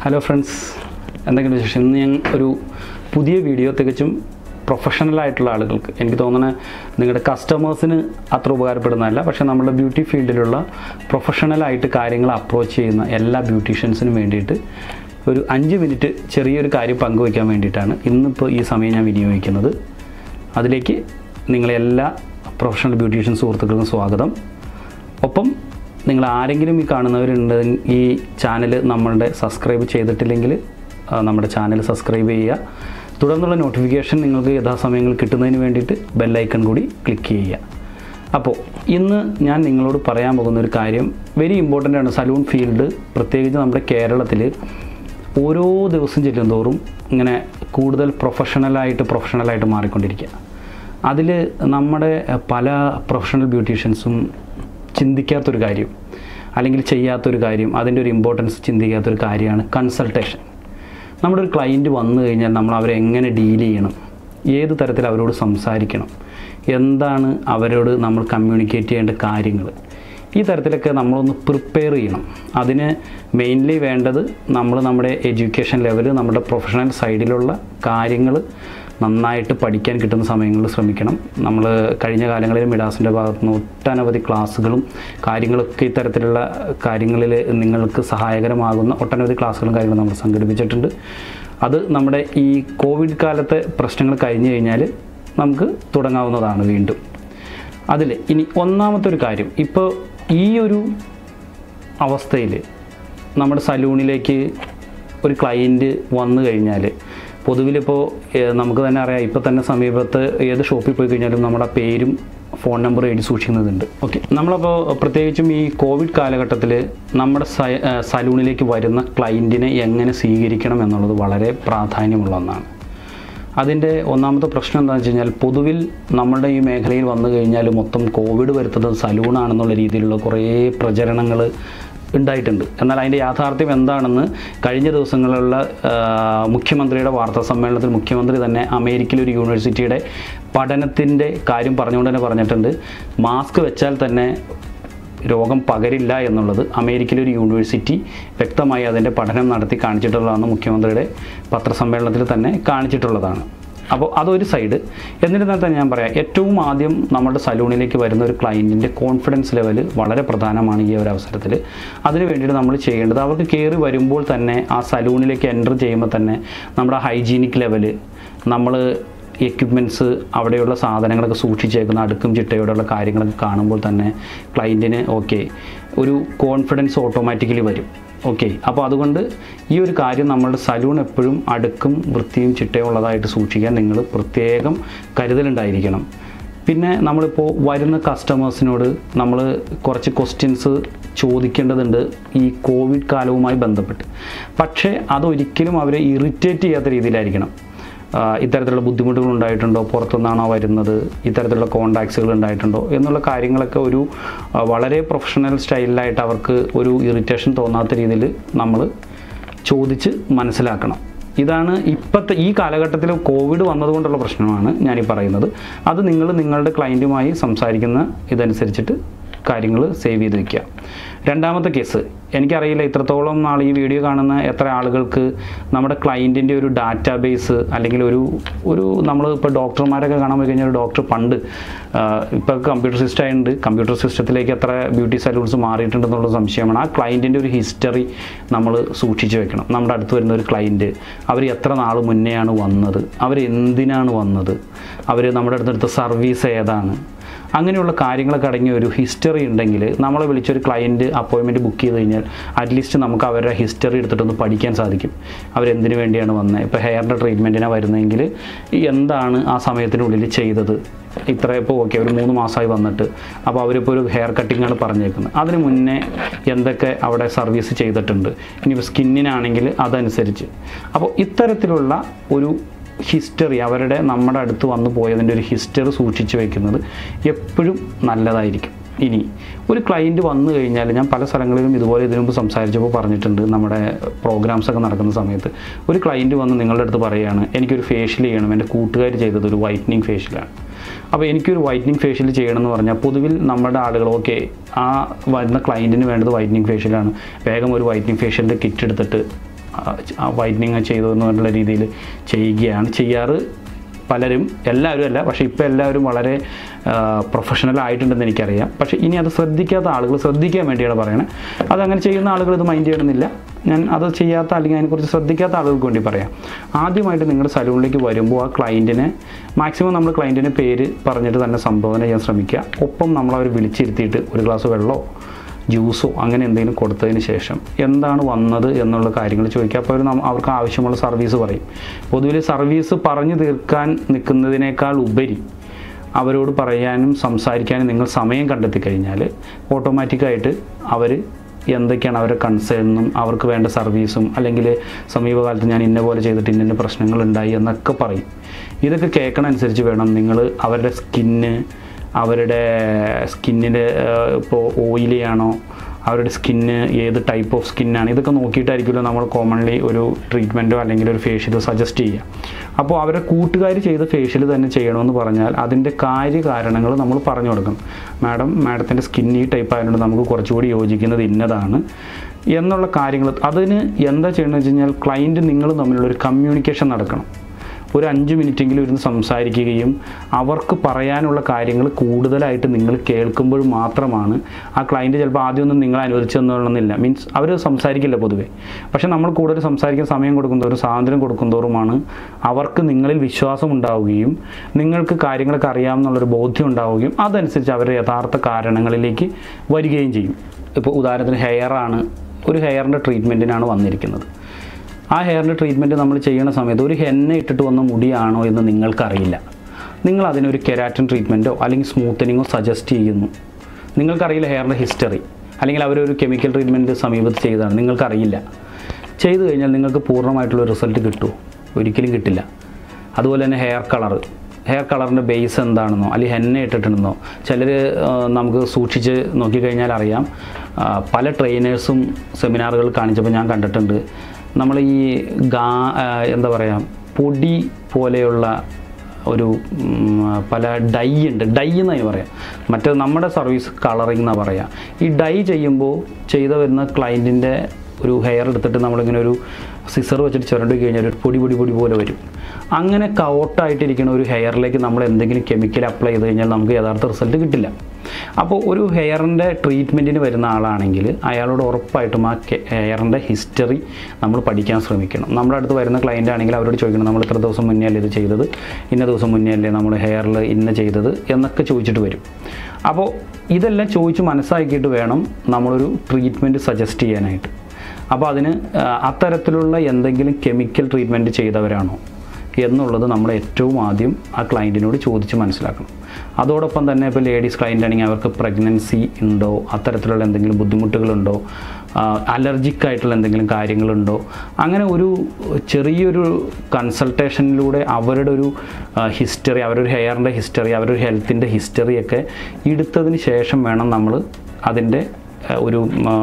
hello friends എന്തൊക്കെയാണ് വിശേഷം ഇന്ന് ഞാൻ ഒരു പുതിയ വീഡിയോ തികച്ചും പ്രൊഫഷണൽ ആയിട്ടുള്ള ആളുകൾക്ക് എനിക്ക് തോന്നുന്നത് നിങ്ങളുടെ കസ്റ്റമേഴ്സിന് അത്ര ഉപകാരപ്പെടുന്നതല്ല പക്ഷേ നമ്മുടെ ബ്യൂട്ടി ഫീൽഡിലുള്ള പ്രൊഫഷണലായിട്ട് കാര്യങ്ങൾ അപ്രോച്ച് ചെയ്യുന്ന എല്ലാ ബ്യൂട്ടീഷ്യൻസിനും വേണ്ടിയിട്ട് ഒരു അഞ്ച് മിനിറ്റ് ചെറിയൊരു കാര്യം പങ്കുവയ്ക്കാൻ വേണ്ടിയിട്ടാണ് ഇന്നിപ്പോൾ ഈ സമയം ഞാൻ വിനിയോഗിക്കുന്നത് അതിലേക്ക് നിങ്ങളെ എല്ലാ പ്രൊഫഷണൽ ബ്യൂട്ടീഷ്യൻ സുഹൃത്തുക്കൾക്കും സ്വാഗതം ഒപ്പം നിങ്ങൾ ആരെങ്കിലും ഈ കാണുന്നവരുണ്ട് ഈ ചാനൽ നമ്മളുടെ സബ്സ്ക്രൈബ് ചെയ്തിട്ടില്ലെങ്കിൽ ആ, നമ്മുടെ ചാനൽ സബ്സ്ക്രൈബ് ചെയ്യുക തുടർന്നുള്ള നോട്ടിഫിക്കേഷൻ നിങ്ങൾക്ക് യഥാസമയങ്ങൾ കിട്ടുന്നതിന് വേണ്ടിയിട്ട് ബെല്ലൈക്കൺ കൂടി ക്ലിക്ക് ചെയ്യുക അപ്പോൾ ഇന്ന് ഞാൻ നിങ്ങളോട് പറയാൻ പോകുന്ന ഒരു കാര്യം വെരി ഇമ്പോർട്ടൻ്റ് ആണ് സലൂൺ ഫീൽഡ് പ്രത്യേകിച്ച് നമ്മുടെ കേരളത്തിൽ ഓരോ ദിവസം ചെല്ലുന്തോറും ഇങ്ങനെ കൂടുതൽ പ്രൊഫഷണലായിട്ട് പ്രൊഫഷണലായിട്ട് മാറിക്കൊണ്ടിരിക്കുക അതിൽ നമ്മുടെ പല പ്രൊഫഷണൽ ബ്യൂട്ടീഷ്യൻസും ചിന്തിക്കാത്തൊരു കാര്യം അല്ലെങ്കിൽ ചെയ്യാത്തൊരു കാര്യം അതിൻ്റെ ഒരു ഇമ്പോർട്ടൻസ് ചിന്തിക്കാത്തൊരു കാര്യമാണ് കൺസൾട്ടേഷൻ നമ്മുടെ ഒരു ക്ലയൻറ്റ് വന്നു കഴിഞ്ഞാൽ നമ്മൾ അവരെ എങ്ങനെ ഡീൽ ചെയ്യണം ഏത് തരത്തിൽ അവരോട് സംസാരിക്കണം എന്താണ് അവരോട് നമ്മൾ കമ്മ്യൂണിക്കേറ്റ് ചെയ്യേണ്ട കാര്യങ്ങൾ ഈ തരത്തിലൊക്കെ നമ്മളൊന്ന് പ്രിപ്പയർ ചെയ്യണം അതിന് മെയിൻലി വേണ്ടത് നമ്മൾ നമ്മുടെ എഡ്യൂക്കേഷൻ ലെവൽ നമ്മുടെ പ്രൊഫഷണൽ സൈഡിലുള്ള കാര്യങ്ങൾ നന്നായിട്ട് പഠിക്കാൻ കിട്ടുന്ന സമയങ്ങളിൽ ശ്രമിക്കണം നമ്മൾ കഴിഞ്ഞ കാലങ്ങളിൽ മിഡാസിൻ്റെ ഭാഗത്ത് നിന്ന് ഒട്ടനവധി ക്ലാസ്സുകളും കാര്യങ്ങളൊക്കെ ഇത്തരത്തിലുള്ള കാര്യങ്ങളിൽ നിങ്ങൾക്ക് സഹായകരമാകുന്ന ഒട്ടനവധി ക്ലാസ്സുകളും കാര്യങ്ങളും നമ്മൾ സംഘടിപ്പിച്ചിട്ടുണ്ട് അത് നമ്മുടെ ഈ കോവിഡ് കാലത്തെ പ്രശ്നങ്ങൾ കഴിഞ്ഞു കഴിഞ്ഞാൽ നമുക്ക് തുടങ്ങാവുന്നതാണ് വീണ്ടും അതിൽ ഇനി ഒന്നാമത്തെ ഒരു കാര്യം ഇപ്പോൾ ഈ ഒരു അവസ്ഥയിൽ നമ്മുടെ സലൂണിലേക്ക് ഒരു ക്ലയൻറ്റ് വന്നു കഴിഞ്ഞാൽ പൊതുവിലിപ്പോൾ ഏഹ്, നമുക്ക് തന്നെ അറിയാം ഇപ്പോൾ തന്നെ സമീപത്ത് ഏത് ഷോപ്പിൽ പോയി കഴിഞ്ഞാലും നമ്മുടെ പേരും ഫോൺ നമ്പർ എഴുതി സൂക്ഷിക്കുന്നതുണ്ട് ഓക്കെ നമ്മളപ്പോൾ പ്രത്യേകിച്ചും ഈ കോവിഡ് കാലഘട്ടത്തിൽ നമ്മുടെ സ- ഏഹ്, സലൂണിലേക്ക് വരുന്ന ക്ലയൻറ്റിനെ എങ്ങനെ സ്വീകരിക്കണം എന്നുള്ളത് വളരെ പ്രാധാന്യമുള്ള ഒന്നാണ് അതിൻ്റെ ഒന്നാമത്തെ പ്രശ്നം എന്താണെന്ന് വെച്ച് കഴിഞ്ഞാൽ പൊതുവിൽ നമ്മുടെ ഈ മേഖലയിൽ വന്നു കഴിഞ്ഞാൽ മൊത്തം കോവിഡ് വരുത്തുന്നത് സലൂണാണെന്നുള്ള രീതിയിലുള്ള കുറേ പ്രചരണങ്ങൾ ഉണ്ടായിട്ടുണ്ട് എന്നാൽ അതിൻ്റെ യാഥാർത്ഥ്യം എന്താണെന്ന് കഴിഞ്ഞ ദിവസങ്ങളിലുള്ള ആ, മുഖ്യമന്ത്രിയുടെ വാർത്താ സമ്മേളനത്തിൽ മുഖ്യമന്ത്രി തന്നെ അമേരിക്കയിലെ ഒരു യൂണിവേഴ്സിറ്റിയുടെ പഠനത്തിൻ്റെ കാര്യം പറഞ്ഞുകൊണ്ട് തന്നെ പറഞ്ഞിട്ടുണ്ട് മാസ്ക് വെച്ചാൽ തന്നെ രോഗം പകരില്ല എന്നുള്ളത് അമേരിക്കയിലെ ഒരു യൂണിവേഴ്സിറ്റി വ്യക്തമായി അതിൻ്റെ പഠനം നടത്തി കാണിച്ചിട്ടുള്ളതാണ് മുഖ്യമന്ത്രിയുടെ പത്രസമ്മേളനത്തിൽ തന്നെ കാണിച്ചിട്ടുള്ളതാണ് അപ്പോൾ അതൊരു സൈഡ് എന്നിരുന്നാൽ തന്നെ ഞാൻ പറയാം ഏറ്റവും ആദ്യം നമ്മുടെ സലൂണിലേക്ക് വരുന്ന ഒരു ക്ലയൻറ്റിൻ്റെ കോൺഫിഡൻസ് ലെവൽ വളരെ പ്രധാനമാണ് ഈ ഒരു അവസരത്തിൽ അതിന് വേണ്ടിയിട്ട് നമ്മൾ ചെയ്യേണ്ടത് അവർക്ക് കയറി വരുമ്പോൾ തന്നെ ആ സലൂണിലേക്ക് എൻ്റർ ചെയ്യുമ്പോൾ തന്നെ നമ്മുടെ ഹൈജീനിക് ലെവല് നമ്മൾ എക്യുപ്മെൻറ്റ്സ് അവിടെയുള്ള സാധനങ്ങളൊക്കെ സൂക്ഷിച്ചേക്കുന്ന അടുക്കും ചിട്ടയോടെയുള്ള കാര്യങ്ങളൊക്കെ കാണുമ്പോൾ തന്നെ ക്ലയൻറ്റിന് ഓക്കെ ഒരു കോൺഫിഡൻസ് ഓട്ടോമാറ്റിക്കലി വരും ഓക്കെ അപ്പോൾ അതുകൊണ്ട് ഈ ഒരു കാര്യം നമ്മളുടെ സലൂൺ എപ്പോഴും അടുക്കും വൃത്തിയും ചിട്ടയുള്ളതായിട്ട് സൂക്ഷിക്കാൻ നിങ്ങൾ പ്രത്യേകം കരുതലുണ്ടായിരിക്കണം പിന്നെ നമ്മളിപ്പോൾ വരുന്ന കസ്റ്റമേഴ്സിനോട് നമ്മൾ കുറച്ച് ക്വസ്റ്റ്യൻസ് ചോദിക്കേണ്ടതുണ്ട് ഈ കോവിഡ് കാലവുമായി ബന്ധപ്പെട്ട് പക്ഷേ അതൊരിക്കലും അവരെ ഇറിറ്റേറ്റ് ചെയ്യാത്ത രീതിയിലായിരിക്കണം ആ, ഇത്തരത്തിലുള്ള ബുദ്ധിമുട്ടുകൾ ഉണ്ടായിട്ടുണ്ടോ പുറത്തുനിന്നാണോ വരുന്നത് ഇത്തരത്തിലുള്ള കോണ്ടാക്ട്സുകൾ ഉണ്ടായിട്ടുണ്ടോ എന്നുള്ള കാര്യങ്ങളൊക്കെ ഒരു ആ, വളരെ പ്രൊഫഷണൽ സ്റ്റൈലിലായിട്ട് അവർക്ക് ഒരു ഇറിറ്റേഷൻ തോന്നാത്ത രീതിയിൽ നമ്മൾ ചോദിച്ച് മനസ്സിലാക്കണം ഇതാണ് ഇപ്പോഴത്തെ ഈ കാലഘട്ടത്തിൽ കോവിഡ് വന്നതുകൊണ്ടുള്ള പ്രശ്നമാണ് ഞാനീ പറയുന്നത് അത് നിങ്ങൾ നിങ്ങളുടെ ക്ലയൻറ്റുമായി സംസാരിക്കുന്ന ഇതനുസരിച്ചിട്ട് കാര്യങ്ങൾ സേവ് ചെയ്ത് വെക്കുക രണ്ടാമത്തെ കേസ് എനിക്കറിയില്ല ഇത്രത്തോളം നാൾ ഈ വീഡിയോ കാണുന്ന എത്ര ആളുകൾക്ക് നമ്മുടെ ക്ലയൻറ്റിൻ്റെ ഒരു ഡാറ്റാബേസ് അല്ലെങ്കിൽ ഒരു ഒരു നമ്മൾ ഇപ്പോൾ ഡോക്ടർമാരൊക്കെ കാണാൻ പോയി കഴിഞ്ഞാൽ ഒരു ഡോക്ടർ പണ്ട് ഇപ്പോൾ കമ്പ്യൂട്ടർ സിസ്റ്റം ആയതുകൊണ്ട് കമ്പ്യൂട്ടർ സിസ്റ്റത്തിലേക്ക് എത്ര ബ്യൂട്ടി സലൂൺസ് മാറിയിട്ടുണ്ടെന്നുള്ള സംശയമാണ് ആ ക്ലയൻറ്റിൻ്റെ ഒരു ഹിസ്റ്ററി നമ്മൾ സൂക്ഷിച്ചു വെക്കണം നമ്മുടെ അടുത്ത് വരുന്ന ഒരു ക്ലയൻറ്റ് അവർ എത്ര നാൾ മുന്നെയാണ് വന്നത് അവർ എന്തിനാണ് വന്നത് അവർ നമ്മുടെ അടുത്തെടുത്ത സർവീസ് ഏതാണ് അങ്ങനെയുള്ള കാര്യങ്ങളൊക്കെ അടങ്ങിയ ഒരു ഹിസ്റ്ററി ഉണ്ടെങ്കിൽ നമ്മളെ വിളിച്ചൊരു ക്ലയൻറ്റ് അപ്പോയിൻമെൻറ്റ് ബുക്ക് ചെയ്ത് കഴിഞ്ഞാൽ അറ്റ്ലീസ്റ്റ് നമുക്ക് അവരുടെ ഹിസ്റ്ററി എടുത്തിട്ടൊന്ന് പഠിക്കാൻ സാധിക്കും അവരെന്തിനു വേണ്ടിയാണ് വന്നത് ഇപ്പോൾ ഹെയറിൻ്റെ ട്രീറ്റ്മെൻറ്റിനാണ് വരുന്നതെങ്കിൽ എന്താണ് ആ സമയത്തിനുള്ളിൽ ചെയ്തത് ഇത്ര ഇപ്പോൾ ഓക്കെ ഒരു മൂന്ന് മാസമായി വന്നിട്ട് അപ്പോൾ അവരിപ്പോൾ ഒരു ഹെയർ കട്ടിംഗ് ആണ് പറഞ്ഞേക്കുന്നത് അതിന് മുന്നേ എന്തൊക്കെ അവിടെ സർവീസ് ചെയ്തിട്ടുണ്ട് ഇനിയിപ്പോൾ സ്കിന്നിനാണെങ്കിൽ അതനുസരിച്ച് അപ്പോൾ ഇത്തരത്തിലുള്ള ഒരു ഹിസ്റ്ററി അവരുടെ നമ്മുടെ അടുത്ത് വന്നു പോയതിൻ്റെ ഒരു ഹിസ്റ്ററി സൂക്ഷിച്ച് വെക്കുന്നത് എപ്പോഴും നല്ലതായിരിക്കും ഇനി ഒരു ക്ലയൻറ്റ് വന്നു കഴിഞ്ഞാൽ ഞാൻ പല സ്ഥലങ്ങളിലും ഇതുപോലെ ഇതിനു മുമ്പ് സംസാരിച്ചപ്പോൾ പറഞ്ഞിട്ടുണ്ട് നമ്മുടെ പ്രോഗ്രാംസ് ഒക്കെ നടക്കുന്ന സമയത്ത് ഒരു ക്ലയൻറ്റ് വന്ന് നിങ്ങളുടെ അടുത്ത് പറയുകയാണ് എനിക്കൊരു ഫേഷ്യൽ ചെയ്യണം എൻ്റെ കൂട്ടുകാർ ചെയ്തത് ഒരു വൈറ്റനിങ് ഫേഷ്യലാണ് അപ്പോൾ എനിക്കൊരു വൈറ്റനിങ് ഫേഷ്യൽ ചെയ്യണം എന്ന് പറഞ്ഞാൽ പൊതുവിൽ നമ്മുടെ ആളുകൾ ഓക്കെ ആ വരുന്ന ക്ലയൻറ്റിന് വേണ്ടത് വൈറ്റനിങ് ഫേഷ്യലാണ് വേഗം ഒരു വൈറ്റനിങ് ഫേഷ്യലിൻ്റെ കിറ്റ് എടുത്തിട്ട് വൈറ്റനിങ് ചെയ്തു എന്നുള്ള രീതിയിൽ ചെയ്യുകയാണ് ചെയ്യാറ് പലരും എല്ലാവരും അല്ല പക്ഷേ ഇപ്പോൾ എല്ലാവരും വളരെ പ്രൊഫഷണൽ ആയിട്ടുണ്ടെന്ന് എനിക്കറിയാം പക്ഷേ ഇനി അത് ശ്രദ്ധിക്കാത്ത ആളുകൾ ശ്രദ്ധിക്കാൻ വേണ്ടിയാണ് പറയണത് അതങ്ങനെ ചെയ്യുന്ന ആളുകൾ ഇത് മൈൻഡ് ചെയ്യണമെന്നില്ല ഞാൻ അത് ചെയ്യാത്ത അല്ലെങ്കിൽ അതിനെക്കുറിച്ച് ശ്രദ്ധിക്കാത്ത ആളുകൾക്ക് വേണ്ടി പറയാം ആദ്യമായിട്ട് നിങ്ങളുടെ സലൂണിലേക്ക് വരുമ്പോൾ ആ ക്ലയൻറ്റിനെ മാക്സിമം നമ്മൾ ക്ലയൻറ്റിൻ്റെ പേര് പറഞ്ഞിട്ട് തന്നെ സംബോധന ചെയ്യാൻ ശ്രമിക്കുക ഒപ്പം നമ്മൾ അവർ വിളിച്ചിരുത്തിയിട്ട് ഒരു ഗ്ലാസ് വെള്ളമോ ജ്യൂസോ അങ്ങനെ എന്തെങ്കിലും കൊടുത്തതിന് ശേഷം എന്താണ് വന്നത് എന്നുള്ള കാര്യങ്ങൾ ചോദിക്കുക അപ്പോൾ അവർ നമ്മ- അവർക്ക് ആവശ്യമുള്ള സർവീസ് പറയും പൊതുവിൽ സർവീസ് പറഞ്ഞു തീർക്കാൻ നിൽക്കുന്നതിനേക്കാൾ ഉപരി അവരോട് പറയാനും സംസാരിക്കാനും നിങ്ങൾ സമയം കണ്ടെത്തി കഴിഞ്ഞാൽ ഓട്ടോമാറ്റിക്കായിട്ട് അവർ എന്തൊക്കെയാണ് അവരുടെ കൺസേണും അവർക്ക് വേണ്ട സർവീസും അല്ലെങ്കിൽ സമീപകാലത്ത് ഞാൻ ഇന്ന പോലെ ചെയ്തിട്ട് ഇന്ന ഇന്ന പ്രശ്നങ്ങൾ ഉണ്ടായി എന്നൊക്കെ പറയും ഇതൊക്കെ കേൾക്കണ അനുസരിച്ച് വേണം നിങ്ങൾ അവരുടെ സ്കിന്ന് അവരുടെ സ്കിന്നിൻ്റെ ഇപ്പോൾ ഓയിലി ആണോ അവരുടെ സ്കിന്ന് ഏത് ടൈപ്പ് ഓഫ് സ്കിന്നാണ് ഇതൊക്കെ നോക്കിയിട്ടായിരിക്കുമല്ലോ നമ്മൾ കോമൺലി ഒരു ട്രീറ്റ്മെൻറ്റോ അല്ലെങ്കിൽ ഒരു ഫേഷ്യൽ സജസ്റ്റ് ചെയ്യുക അപ്പോൾ അവരുടെ കൂട്ടുകാർ ചെയ്ത ഫേഷ്യൽ തന്നെ ചെയ്യണമെന്ന് പറഞ്ഞാൽ അതിൻ്റെ കാര്യകാരണങ്ങൾ നമ്മൾ പറഞ്ഞു കൊടുക്കണം മാഡം മാഡത്തിൻ്റെ സ്കിൻ ഈ ടൈപ്പ് ആയതുകൊണ്ട് നമുക്ക് കുറച്ചുകൂടി യോജിക്കുന്നത് ഇന്നതാണ് എന്നുള്ള കാര്യങ്ങൾ അതിന് എന്താ ചെയ്യണമെന്ന് വെച്ച് കഴിഞ്ഞാൽ ക്ലയൻറ്റ് നിങ്ങൾ തമ്മിലുള്ള ഒരു കമ്മ്യൂണിക്കേഷൻ നടക്കണം ഒരു അഞ്ച് മിനിറ്റെങ്കിലും ഇരുന്ന് സംസാരിക്കുകയും അവർക്ക് പറയാനുള്ള കാര്യങ്ങൾ കൂടുതലായിട്ട് നിങ്ങൾ കേൾക്കുമ്പോൾ മാത്രമാണ് ആ ക്ലയൻറ്റ് ചിലപ്പോൾ ആദ്യമൊന്നും നിങ്ങൾ അനുവദിച്ചെന്നുള്ളന്നില്ല മീൻസ് അവർ സംസാരിക്കില്ല പൊതുവേ പക്ഷേ നമ്മൾ കൂടുതൽ സംസാരിക്കാൻ സമയം കൊടുക്കുന്തോറും സ്വാതന്ത്ര്യം കൊടുക്കുന്തോറുമാണ് അവർക്ക് നിങ്ങളിൽ വിശ്വാസം ഉണ്ടാവുകയും നിങ്ങൾക്ക് കാര്യങ്ങളൊക്കെ അറിയാമെന്നുള്ളൊരു ബോധ്യം ഉണ്ടാവുകയും അതനുസരിച്ച് അവരുടെ യഥാർത്ഥ കാരണങ്ങളിലേക്ക് വരികയും ചെയ്യും ഇപ്പോൾ ഉദാഹരണത്തിന് ഹെയറാണ് ഒരു ഹെയറിൻ്റെ ട്രീറ്റ്മെൻറ്റിനാണ് വന്നിരിക്കുന്നത് ആ ഹെയറിൻ്റെ ട്രീറ്റ്മെൻറ്റ് നമ്മൾ ചെയ്യുന്ന സമയത്ത് ഒരു ഹെന്ന ഇട്ടിട്ട് വന്ന മുടിയാണോ എന്ന് നിങ്ങൾക്കറിയില്ല നിങ്ങൾ അതിനൊരു കെരാറ്റിൻ ട്രീറ്റ്മെൻറ്റോ അല്ലെങ്കിൽ സ്മൂത്തനിങ്ങോ സജസ്റ്റ് ചെയ്യുന്നു നിങ്ങൾക്കറിയില്ല ഹെയറിൻ്റെ ഹിസ്റ്ററി അല്ലെങ്കിൽ അവരൊരു കെമിക്കൽ ട്രീറ്റ്മെൻറ്റ് സമീപത്ത് ചെയ്തതാണ് നിങ്ങൾക്കറിയില്ല ചെയ്തു കഴിഞ്ഞാൽ നിങ്ങൾക്ക് പൂർണ്ണമായിട്ടുള്ള റിസൾട്ട് കിട്ടുമോ ഒരിക്കലും കിട്ടില്ല അതുപോലെ തന്നെ ഹെയർ കളർ ഹെയർ കളറിൻ്റെ ബേസ് എന്താണെന്നോ അല്ലെങ്കിൽ ഹെന്ന ഇട്ടിട്ടുണ്ടെന്നോ ചിലർ നമുക്ക് സൂക്ഷിച്ച് നോക്കിക്കഴിഞ്ഞാൽ അറിയാം ആ, പല ട്രെയിനേഴ്സും സെമിനാറുകൾ കാണിച്ചപ്പോൾ ഞാൻ കണ്ടിട്ടുണ്ട് നമ്മൾ ഈ ഗാ ആ, എന്താ പറയുക പൊടി പോലെയുള്ള ഒരു ഉം, പല ഡൈ ഉണ്ട് ഡൈ എന്നതിന് പറയാം മറ്റേ നമ്മുടെ സർവീസ് കളറിംഗ് എന്നാണ് പറയാം ഈ ഡൈ ചെയ്യുമ്പോൾ ചെയ്ത വരുന്ന ക്ലയൻറ്റിൻ്റെ ഒരു ഹെയർ എടുത്തിട്ട് നമ്മളിങ്ങനെ ഒരു സിസർ വെച്ചിട്ട് ചുരണ്ടി കഴിഞ്ഞാൽ ഒരു പൊടി പൊടി പൊടി പോലെ വരും അങ്ങനെ കൗട്ടായിട്ടിരിക്കുന്ന ഒരു ഹെയറിലേക്ക് നമ്മൾ എന്തെങ്കിലും കെമിക്കൽ അപ്ലൈ ചെയ്ത് കഴിഞ്ഞാൽ നമുക്ക് യഥാർത്ഥ റിസൾട്ട് കിട്ടില്ല അപ്പോൾ ഒരു ഹെയറിൻ്റെ ട്രീറ്റ്മെൻറ്റിന് വരുന്ന ആളാണെങ്കിൽ അയാളോട് ഉറപ്പായിട്ടും ആ ഹെയറിൻ്റെ ഹിസ്റ്ററി നമ്മൾ പഠിക്കാൻ ശ്രമിക്കണം നമ്മുടെ അടുത്ത് വരുന്ന ക്ലയൻ്റ് ആണെങ്കിൽ അവരോട് ചോദിക്കണം നമ്മൾ ഇത്ര ദിവസം മുന്നേ അല്ലേ ഇത് ചെയ്തത് ഇന്ന ദിവസം മുന്നേ അല്ലേ നമ്മൾ ഹെയറിൽ ഇന്ന ചെയ്തത് എന്നൊക്കെ ചോദിച്ചിട്ട് വരും അപ്പോൾ ഇതെല്ലാം ചോദിച്ച് മനസ്സാക്കിയിട്ട് വേണം നമ്മളൊരു ട്രീറ്റ്മെൻറ്റ് സജസ്റ്റ് ചെയ്യാനായിട്ട് അപ്പോൾ അതിന് ആ, അത്തരത്തിലുള്ള എന്തെങ്കിലും കെമിക്കൽ ട്രീറ്റ്മെൻറ്റ് ചെയ്തവരാണോ എന്നുള്ളത് നമ്മൾ ഏറ്റവും ആദ്യം ആ ക്ലയൻറ്റിനോട് ചോദിച്ച് മനസ്സിലാക്കണം അതോടൊപ്പം തന്നെ ഇപ്പോൾ ലേഡീസ് ക്ലയൻ്റ് ആണെങ്കിൽ അവർക്ക് പ്രഗ്നൻസി ഉണ്ടോ അത്തരത്തിലുള്ള എന്തെങ്കിലും ബുദ്ധിമുട്ടുകളുണ്ടോ അലർജിക് ആയിട്ടുള്ള എന്തെങ്കിലും കാര്യങ്ങളുണ്ടോ അങ്ങനെ ഒരു ചെറിയൊരു കൺസൾട്ടേഷനിലൂടെ അവരുടെ ഒരു ഹിസ്റ്ററി അവരൊരു ഹെയറിൻ്റെ ഹിസ്റ്ററി അവരൊരു ഹെൽത്തിൻ്റെ ഹിസ്റ്ററിയൊക്കെ എടുത്തതിന് ശേഷം വേണം നമ്മൾ അതിൻ്റെ ഏഹ് ഒരു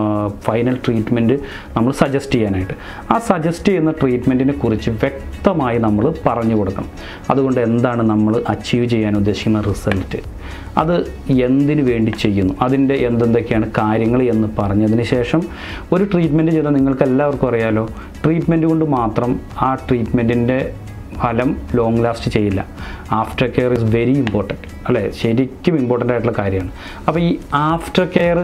ഫൈനൽ ട്രീറ്റ്മെൻറ്റ് നമ്മൾ സജസ്റ്റ് ചെയ്യാനായിട്ട് ആ സജസ്റ്റ് ചെയ്യുന്ന ട്രീറ്റ്മെൻറ്റിനെ കുറിച്ച് വ്യക്തമായി നമ്മൾ പറഞ്ഞു കൊടുക്കണം അതുകൊണ്ട് എന്താണ് നമ്മൾ അച്ചീവ് ചെയ്യാൻ ഉദ്ദേശിക്കുന്ന റിസൾട്ട് അത് എന്തിനു വേണ്ടി ചെയ്യുന്നു അതിൻ്റെ എന്തെന്തൊക്കെയാണ് കാര്യങ്ങൾ എന്ന് പറഞ്ഞതിന് ശേഷം ഒരു ട്രീറ്റ്മെൻറ്റ് ചെയ്താൽ നിങ്ങൾക്ക് എല്ലാവർക്കും അറിയാലോ ട്രീറ്റ്മെൻറ്റ് കൊണ്ട് മാത്രം ആ ട്രീറ്റ്മെൻറ്റിൻ്റെ ഫലം ലോങ് ലാസ്റ്റ് ചെയ്യില്ല after care is very important അല്ലേ ശരിക്കും ഇമ്പോർട്ടൻ്റ് ആയിട്ടുള്ള കാര്യമാണ് അപ്പോൾ ഈ ആഫ്റ്റർ കെയർ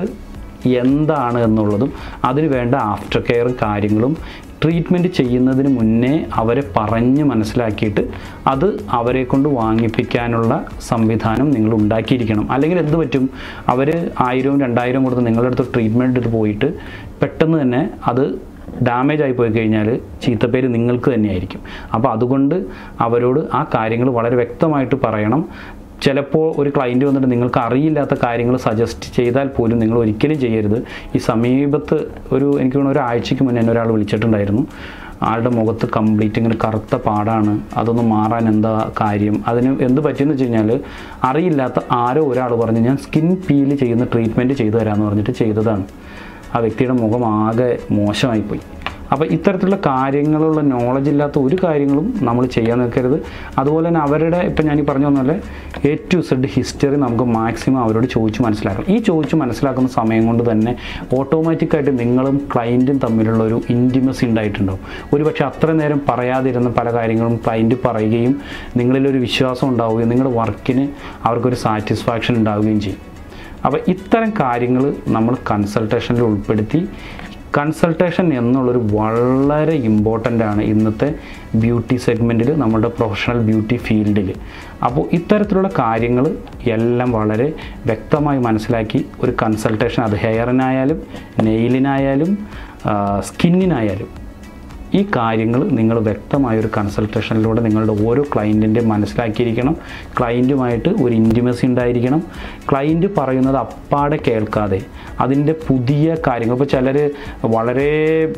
എന്താണ് എന്നുള്ളതും അതിന് വേണ്ട ആഫ്റ്റർ കെയർ കാര്യങ്ങളും ട്രീറ്റ്മെൻറ്റ് ചെയ്യുന്നതിന് മുന്നേ അവരെ പറഞ്ഞ് മനസ്സിലാക്കിയിട്ട് അത് അവരെ കൊണ്ട് വാങ്ങിപ്പിക്കാനുള്ള സംവിധാനം നിങ്ങൾ ഉണ്ടാക്കിയിരിക്കണം അല്ലെങ്കിൽ എന്ത് പറ്റും അവർ ആയിരവും രണ്ടായിരവും കൊടുത്ത് നിങ്ങളുടെ അടുത്ത് ട്രീറ്റ്മെൻറ്റ് എടുത്ത് പോയിട്ട് പെട്ടെന്ന് തന്നെ അത് ഡാമേജ് ആയി പോയി കഴിഞ്ഞാൽ ചീത്തപ്പേര് നിങ്ങൾക്ക് തന്നെയായിരിക്കും അപ്പോൾ അതുകൊണ്ട് അവരോട് ആ കാര്യങ്ങൾ വളരെ വ്യക്തമായിട്ട് പറയണം ചിലപ്പോൾ ഒരു ക്ലയൻറ്റ് വന്നിട്ട് നിങ്ങൾക്ക് അറിയില്ലാത്ത കാര്യങ്ങൾ സജസ്റ്റ് ചെയ്താൽ പോലും നിങ്ങൾ ഒരിക്കലും ചെയ്യരുത് ഈ സമീപത്ത് ഒരു എനിക്ക് തോന്നുന്നു ഒരു ആഴ്ചയ്ക്ക് മുന്നേ എന്നെ ഒരാൾ വിളിച്ചിട്ടുണ്ടായിരുന്നു ആളുടെ മുഖത്ത് കംപ്ലീറ്റ് ഇങ്ങനെ കറുത്ത പാടാണ് അതൊന്ന് മാറാൻ എന്താ കാര്യം അതിന് എന്ത് പറ്റിയെന്ന് വെച്ച് കഴിഞ്ഞാൽ അറിയില്ലാത്ത ആരോ ഒരാൾ പറഞ്ഞ് ഞാൻ സ്കിൻ പീൽ ചെയ്യുന്ന ട്രീറ്റ്മെൻറ്റ് ചെയ്തു തരാമെന്ന് പറഞ്ഞിട്ട് ചെയ്തതാണ് ആ വ്യക്തിയുടെ മുഖം ആകെ മോശമായിപ്പോയി അപ്പോൾ ഇത്തരത്തിലുള്ള കാര്യങ്ങളുള്ള നോളജ് ഇല്ലാത്ത ഒരു കാര്യങ്ങളും നമ്മൾ ചെയ്യാൻ നിൽക്കരുത് അതുപോലെ തന്നെ അവരുടെ ഇപ്പം ഞാൻ ഈ പറഞ്ഞ പോലെ എ ടു സെഡ് ഹിസ്റ്ററി നമുക്ക് മാക്സിമം അവരോട് ചോദിച്ച് മനസ്സിലാക്കണം ഈ ചോദിച്ച് മനസ്സിലാക്കുന്ന സമയം കൊണ്ട് തന്നെ ഓട്ടോമാറ്റിക്കായിട്ട് നിങ്ങളും ക്ലയൻറ്റും തമ്മിലുള്ള ഒരു ഇൻറ്റിമസി ഉണ്ടായിട്ടുണ്ടാവും ഒരു പക്ഷേ അത്ര നേരം പറയാതിരുന്ന പല കാര്യങ്ങളും ക്ലയൻറ്റ് പറയുകയും നിങ്ങളിലൊരു വിശ്വാസം ഉണ്ടാവുകയും നിങ്ങളുടെ വർക്കിന് അവർക്കൊരു സാറ്റിസ്ഫാക്ഷൻ ഉണ്ടാവുകയും ചെയ്യും അപ്പോൾ ഇത്തരം കാര്യങ്ങൾ നമ്മൾ കൺസൾട്ടേഷനിൽ ഉൾപ്പെടുത്തി കൺസൾട്ടേഷൻ എന്നുള്ളൊരു വളരെ ഇമ്പോർട്ടൻ്റ് ആണ് ഇന്നത്തെ ബ്യൂട്ടി സെഗ്മെൻറ്റിൽ നമ്മുടെ പ്രൊഫഷണൽ ബ്യൂട്ടി ഫീൽഡിൽ അപ്പോൾ ഇത്തരത്തിലുള്ള കാര്യങ്ങൾ എല്ലാം വളരെ വ്യക്തമായി മനസ്സിലാക്കി ഒരു കൺസൾട്ടേഷൻ അത് ഹെയറിനായാലും നെയിലിനായാലും സ്കിന്നിനായാലും ഈ കാര്യങ്ങൾ നിങ്ങൾ വ്യക്തമായ ഒരു കൺസൾട്ടേഷനിലൂടെ നിങ്ങളുടെ ഓരോ ക്ലയൻറ്റിൻ്റെ മനസ്സിലാക്കിയിരിക്കണം ക്ലയൻറ്റുമായിട്ട് ഒരു ഇൻറ്റിമസി ഉണ്ടായിരിക്കണം ക്ലയൻറ്റ് പറയുന്നത് അപ്പാടെ കേൾക്കാതെ അതിൻ്റെ പുതിയ കാര്യങ്ങൾ ഇപ്പോൾ ചിലർ വളരെ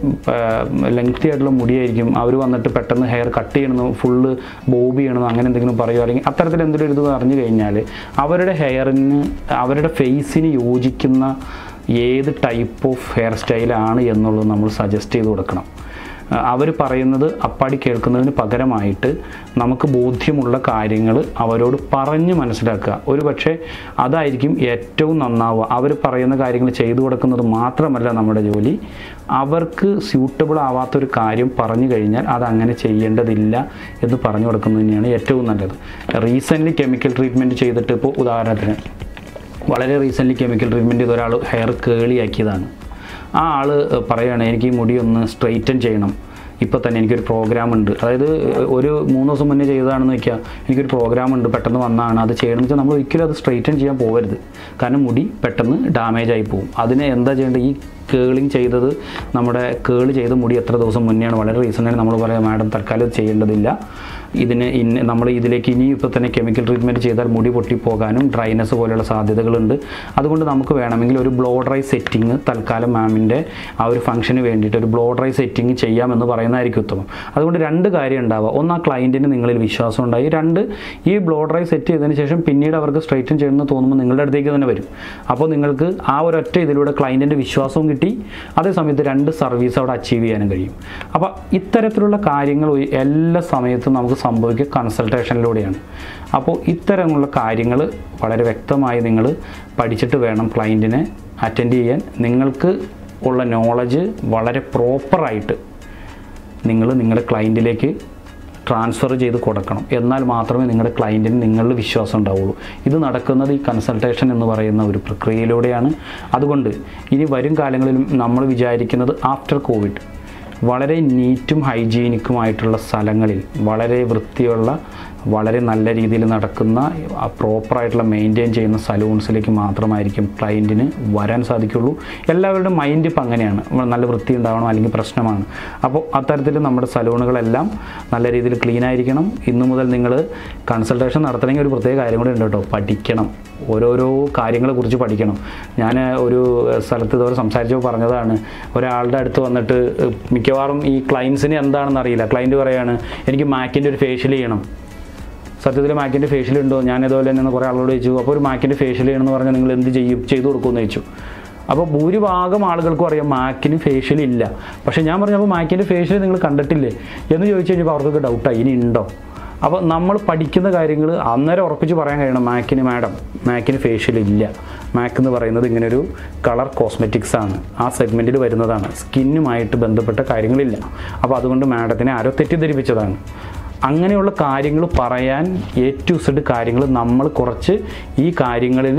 ലെങ്തി ആയിട്ടുള്ള മുടിയായിരിക്കും അവർ വന്നിട്ട് പെട്ടെന്ന് ഹെയർ കട്ട് ചെയ്യണമെന്ന് ഫുള്ള് ബോബ് ചെയ്യണമെന്ന് അങ്ങനെ എന്തെങ്കിലും പറയുമോ അല്ലെങ്കിൽ അത്തരത്തിൽ എന്തെങ്കിലും ഒരു ഇത് അറിഞ്ഞു കഴിഞ്ഞാൽ അവരുടെ ഹെയറിന് അവരുടെ ഫേസിന് യോജിക്കുന്ന ഏത് ടൈപ്പ് ഓഫ് ഹെയർ സ്റ്റൈലാണ് എന്നുള്ളത് നമ്മൾ സജസ്റ്റ് ചെയ്ത് കൊടുക്കണം അവർ പറയുന്നത് അപ്പാടി കേൾക്കുന്നതിന് പകരമായിട്ട് നമുക്ക് ബോധ്യമുള്ള കാര്യങ്ങൾ അവരോട് പറഞ്ഞ് മനസ്സിലാക്കുക ഒരു പക്ഷേ അതായിരിക്കും ഏറ്റവും നന്നാവുക അവർ പറയുന്ന കാര്യങ്ങൾ ചെയ്തു കൊടുക്കുന്നത് മാത്രമല്ല നമ്മുടെ ജോലി അവർക്ക് സ്യൂട്ടബിൾ ആവാത്തൊരു കാര്യം പറഞ്ഞു കഴിഞ്ഞാൽ അത് അങ്ങനെ ചെയ്യേണ്ടതില്ല എന്ന് പറഞ്ഞു കൊടുക്കുന്നത് തന്നെയാണ് ഏറ്റവും നല്ലത് റീസെൻ്റ്ലി കെമിക്കൽ ട്രീറ്റ്മെൻറ്റ് ചെയ്തിട്ട് ഇപ്പോൾ ഉദാഹരണത്തിന് വളരെ റീസെൻ്റ്ലി കെമിക്കൽ ട്രീറ്റ്മെൻറ്റ് ചെയ്ത ഒരാൾ ഹെയർ കേളിയാക്കിയതാണ് ആ ആൾ പറയുകയാണ് എനിക്ക് ഈ മുടി ഒന്ന് സ്ട്രെയിറ്റൻ ചെയ്യണം ഇപ്പോൾ തന്നെ എനിക്കൊരു പ്രോഗ്രാം ഉണ്ട് അതായത് ഒരു മൂന്ന് ദിവസം മുന്നേ ചെയ്തതാണെന്ന് വെക്കുക എനിക്കൊരു പ്രോഗ്രാം ഉണ്ട് പെട്ടെന്ന് വന്നതാണ് അത് ചെയ്യണമെന്ന് വെച്ചാൽ നമ്മൾ ഒരിക്കലും അത് സ്ട്രെയിറ്റൻ ചെയ്യാൻ പോകരുത് കാരണം മുടി പെട്ടെന്ന് ഡാമേജ് ആയി പോകും അതിന് എന്താ ചെയ്യേണ്ടത് ഈ കേളിങ് ചെയ്തത് നമ്മുടെ കേള് ചെയ്ത മുടി എത്ര ദിവസം മുന്നെയാണ് വളരെ റീസെൻ്റായി നമ്മൾ പറയാം മാഡം തൽക്കാലം ഇത് ചെയ്യേണ്ടതില്ല ഇതിന് ഇന്ന് നമ്മൾ ഇതിലേക്ക് ഇനിയും ഇപ്പോൾ തന്നെ കെമിക്കൽ ട്രീറ്റ്മെൻറ്റ് ചെയ്താൽ മുടി പൊട്ടിപ്പോകാനും ഡ്രൈനസ് പോലെയുള്ള സാധ്യതകളുണ്ട് അതുകൊണ്ട് നമുക്ക് വേണമെങ്കിൽ ഒരു ബ്ലോ ഡ്രൈ സെറ്റിങ് തൽക്കാലം മാമിൻ്റെ ആ ഒരു ഫംഗ്ഷന് വേണ്ടിയിട്ട് ഒരു ബ്ലോ ഡ്രൈ സെറ്റിങ് ചെയ്യാമെന്ന് പറയുന്നതായിരിക്കും ഉത്തമം അതുകൊണ്ട് രണ്ട് കാര്യം ഉണ്ടാവുക ഒന്ന് ആ ക്ലയൻറ്റിന് നിങ്ങളിൽ വിശ്വാസം ഉണ്ടായി രണ്ട് ഈ ബ്ലോ ഡ്രൈ സെറ്റ് ചെയ്തതിന് ശേഷം പിന്നീട് അവർക്ക് സ്ട്രൈറ്റൻ ചെയ്യണമെന്ന് തോന്നുമ്പോൾ നിങ്ങളുടെ അടുത്തേക്ക് തന്നെ വരും അപ്പോൾ നിങ്ങൾക്ക് ആ ഒരൊറ്റ ഇതിലൂടെ ക്ലയൻറ്റിൻ്റെ വിശ്വാസവും കിട്ടി അതേ സമയത്ത് രണ്ട് സർവീസ് അവിടെ അച്ചീവ് ചെയ്യാനും കഴിയും അപ്പോൾ ഇത്തരത്തിലുള്ള കാര്യങ്ങൾ ഒരു- എല്ലാ സമയത്തും നമുക്ക് സംഭവിക്കുക കൺസൾട്ടേഷനിലൂടെയാണ് അപ്പോൾ ഇത്തരമുള്ള കാര്യങ്ങൾ വളരെ വ്യക്തമായി നിങ്ങൾ പഠിച്ചിട്ട് വേണം ക്ലയൻറ്റിനെ അറ്റൻഡ് ചെയ്യാൻ നിങ്ങൾക്ക് ഉള്ള നോളജ് വളരെ പ്രോപ്പറായിട്ട് നിങ്ങൾ നിങ്ങളുടെ ക്ലയൻറ്റിലേക്ക് ട്രാൻസ്ഫർ ചെയ്ത് കൊടുക്കണം എന്നാൽ മാത്രമേ നിങ്ങളുടെ ക്ലയൻറ്റിന് നിങ്ങളിൽ വിശ്വാസം ഉണ്ടാവുള്ളൂ ഇത് നടക്കുന്നത് ഈ കൺസൾട്ടേഷൻ എന്ന് പറയുന്ന ഒരു പ്രക്രിയയിലൂടെയാണ് അതുകൊണ്ട് ഇനി വരും കാലങ്ങളിലും നമ്മൾ വിചാരിക്കുന്നത് ആഫ്റ്റർ കോവിഡ് വളരെ നീറ്റും ഹൈജീനിക്കുമായിട്ടുള്ള സ്ഥലങ്ങളിൽ വളരെ വൃത്തിയുള്ള വളരെ നല്ല രീതിയിൽ നടക്കുന്ന ആ പ്രോപ്പറായിട്ടുള്ള മെയിൻറ്റെയിൻ ചെയ്യുന്ന സലൂൺസിലേക്ക് മാത്രമായിരിക്കും ക്ലയൻറ്റിന് വരാൻ സാധിക്കുള്ളൂ എല്ലാവരുടെയും മൈൻഡ് ഇപ്പം അങ്ങനെയാണ് നല്ല വൃത്തി ഉണ്ടാവണം അല്ലെങ്കിൽ പ്രശ്നമാണ് അപ്പോൾ അത്തരത്തിൽ നമ്മുടെ സലൂണുകളെല്ലാം നല്ല രീതിയിൽ ക്ലീൻ ആയിരിക്കണം ഇന്നു മുതൽ നിങ്ങൾ കൺസൾട്ടേഷൻ നടത്തണമെങ്കിൽ ഒരു പ്രത്യേക കാര്യം കൂടി ഉണ്ട് കേട്ടോ പഠിക്കണം ഓരോരോ കാര്യങ്ങളെക്കുറിച്ച് പഠിക്കണം ഞാൻ ഒരു സ്ഥലത്ത് ഇതുവരെ സംസാരിച്ചപ്പോൾ പറഞ്ഞതാണ് ഒരാളുടെ അടുത്ത് വന്നിട്ട് മിക്കവാറും ഈ ക്ലയൻസിന് എന്താണെന്ന് അറിയില്ല ക്ലയൻറ്റ് പറയാണ് എനിക്ക് മാക്കിൻ്റെ ഒരു ഫേഷ്യൽ ചെയ്യണം സത്യത്തിൽ മാക്കിൻ്റെ ഫേഷ്യൽ ഉണ്ടോ ഞാൻ ഇതുപോലെ തന്നെ കുറേ ആളോട് ചോദിച്ചു അപ്പോൾ ഒരു മാക്കിൻ്റെ ഫേഷ്യൽ ചെയ്യണമെന്ന് പറഞ്ഞാൽ നിങ്ങൾ എന്ത് ചെയ്യും ചെയ്തു കൊടുക്കുമെന്ന് ചോദിച്ചു അപ്പോൾ ഭൂരിഭാഗം ആളുകൾക്കും അറിയാം മാക്കിന് ഫേഷ്യൽ ഇല്ല പക്ഷേ ഞാൻ പറഞ്ഞപ്പോൾ മാക്കിൻ്റെ ഫേഷ്യൽ നിങ്ങൾ കണ്ടിട്ടില്ലേ എന്ന് ചോദിച്ചു കഴിഞ്ഞപ്പോൾ അവർക്കൊക്കെ ഡൗട്ടായി ഇനി ഉണ്ടോ അപ്പോൾ നമ്മൾ പഠിക്കുന്ന കാര്യങ്ങൾ അന്നേരം ഉറപ്പിച്ച് പറയാൻ കഴിയണം മാക്കിന് മാഡം മാക്കിന് ഫേഷ്യൽ ഇല്ല മാക്ക് എന്ന് പറയുന്നത് ഇങ്ങനൊരു കളർ കോസ്മെറ്റിക്സ് ആണ് ആ സെഗ്മെൻറ്റിൽ വരുന്നതാണ് സ്കിന്നുമായിട്ട് ബന്ധപ്പെട്ട കാര്യങ്ങളില്ല അപ്പോൾ അതുകൊണ്ട് മാഡത്തിനെ ആരോ തെറ്റിദ്ധരിപ്പിച്ചതാണ് അങ്ങനെയുള്ള കാര്യങ്ങൾ പറയാൻ എ ടു സെഡ് കാര്യങ്ങൾ നമ്മൾ കുറച്ച് ഈ കാര്യങ്ങളിൽ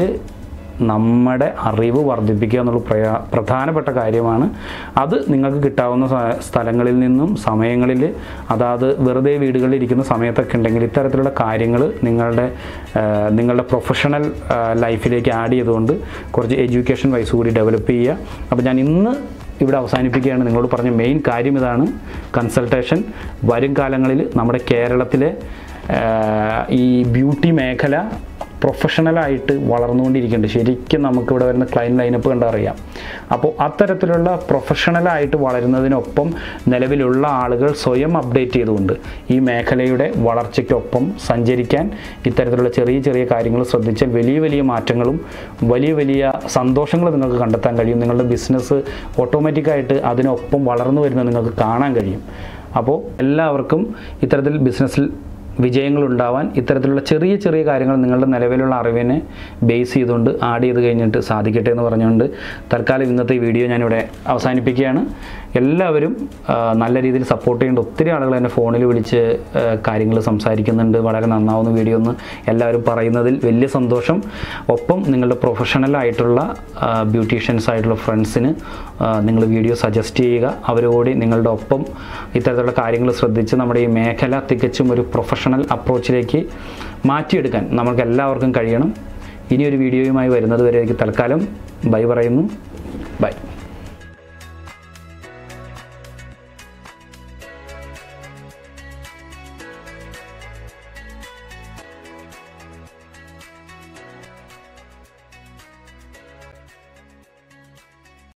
നമ്മുടെ അറിവ് വർദ്ധിപ്പിക്കുക എന്നുള്ള പ്രയാ പ്രധാനപ്പെട്ട കാര്യമാണ് അത് നിങ്ങൾക്ക് കിട്ടാവുന്ന സ- സ്ഥലങ്ങളിൽ നിന്നും സമയങ്ങളിൽ അതാത് വെറുതെ വീടുകളിൽ ഇരിക്കുന്ന സമയത്തൊക്കെ ഉണ്ടെങ്കിൽ ഇത്തരത്തിലുള്ള കാര്യങ്ങൾ നിങ്ങളുടെ ആ, നിങ്ങളുടെ പ്രൊഫഷണൽ ലൈഫിലേക്ക് ആഡ് ചെയ്തുകൊണ്ട് കുറച്ച് എഡ്യൂക്കേഷൻ വൈസ് കൂടി ഡെവലപ്പ് ചെയ്യുക അപ്പോൾ ഞാൻ ഇന്ന് ഇവിടെ അവസാനിപ്പിക്കുകയാണ് നിങ്ങളോട് പറഞ്ഞ മെയിൻ കാര്യം ഇതാണ് കൺസൾട്ടേഷൻ വരും കാലങ്ങളിൽ നമ്മുടെ കേരളത്തിലെ ആ, ഈ ബ്യൂട്ടി മേഖല പ്രൊഫഷണലായിട്ട് വളർന്നുകൊണ്ടിരിക്കുന്നുണ്ട് ശരിക്കും നമുക്കിവിടെ വരുന്ന ക്ലൈൻറ്റ് ലൈനപ്പ് കണ്ടറിയാം അപ്പോൾ അത്തരത്തിലുള്ള പ്രൊഫഷണലായിട്ട് വളരുന്നതിനൊപ്പം നിലവിലുള്ള ആളുകൾ സ്വയം അപ്ഡേറ്റ് ചെയ്തുകൊണ്ട് ഈ മേഖലയുടെ വളർച്ചയ്ക്കൊപ്പം സഞ്ചരിക്കാൻ ഇത്തരത്തിലുള്ള ചെറിയ ചെറിയ കാര്യങ്ങൾ ശ്രദ്ധിച്ചാൽ വലിയ വലിയ മാറ്റങ്ങളും വലിയ വലിയ സന്തോഷങ്ങളും നിങ്ങൾക്ക് കണ്ടെത്താൻ കഴിയും നിങ്ങളുടെ ബിസിനസ് ഓട്ടോമാറ്റിക്കായിട്ട് അതിനൊപ്പം വളർന്നു വരുന്നത് നിങ്ങൾക്ക് കാണാൻ കഴിയും അപ്പോൾ എല്ലാവർക്കും ഇത്തരത്തിൽ ബിസിനസ്സിൽ വിജയങ്ങൾ ഉണ്ടാവാൻ ഇത്തരത്തിലുള്ള ചെറിയ ചെറിയ കാര്യങ്ങൾ നിങ്ങളുടെ നിലവിലുള്ള അറിവിനെ ബേസ് ചെയ്തുകൊണ്ട് ആഡ് ചെയ്ത് കഴിഞ്ഞിട്ട് സാധിക്കട്ടെ എന്ന് പറഞ്ഞുകൊണ്ട് തൽക്കാലം ഇന്നത്തെ ഈ വീഡിയോ ഞാനിവിടെ അവസാനിപ്പിക്കുകയാണ് എല്ലാവരും ആ, നല്ല രീതിയിൽ സപ്പോർട്ട് ചെയ്യേണ്ട ഒത്തിരി ആളുകൾ എന്നെ ഫോണിൽ വിളിച്ച് കാര്യങ്ങൾ സംസാരിക്കുന്നുണ്ട് വളരെ നന്നാവുന്ന വീഡിയോ എന്ന് എല്ലാവരും പറയുന്നതിൽ വലിയ സന്തോഷം ഒപ്പം നിങ്ങളുടെ പ്രൊഫഷണൽ ആയിട്ടുള്ള ബ്യൂട്ടീഷ്യൻസ് ആയിട്ടുള്ള ഫ്രണ്ട്സിന് നിങ്ങൾ വീഡിയോ സജസ്റ്റ് ചെയ്യുക അവരോട് നിങ്ങളുടെ ഒപ്പം ഇത്തരത്തിലുള്ള കാര്യങ്ങൾ ശ്രദ്ധിച്ച് നമ്മുടെ ഈ മേഖല തികച്ചും ഒരു പ്രൊഫഷണൽ അപ്രോച്ചിലേക്ക് മാറ്റിയെടുക്കാൻ നമുക്ക് എല്ലാവർക്കും കഴിയണം ഇനിയൊരു വീഡിയോയുമായി വരുന്നത് വരെ തൽക്കാലം ബൈ പറയുന്നു ബൈ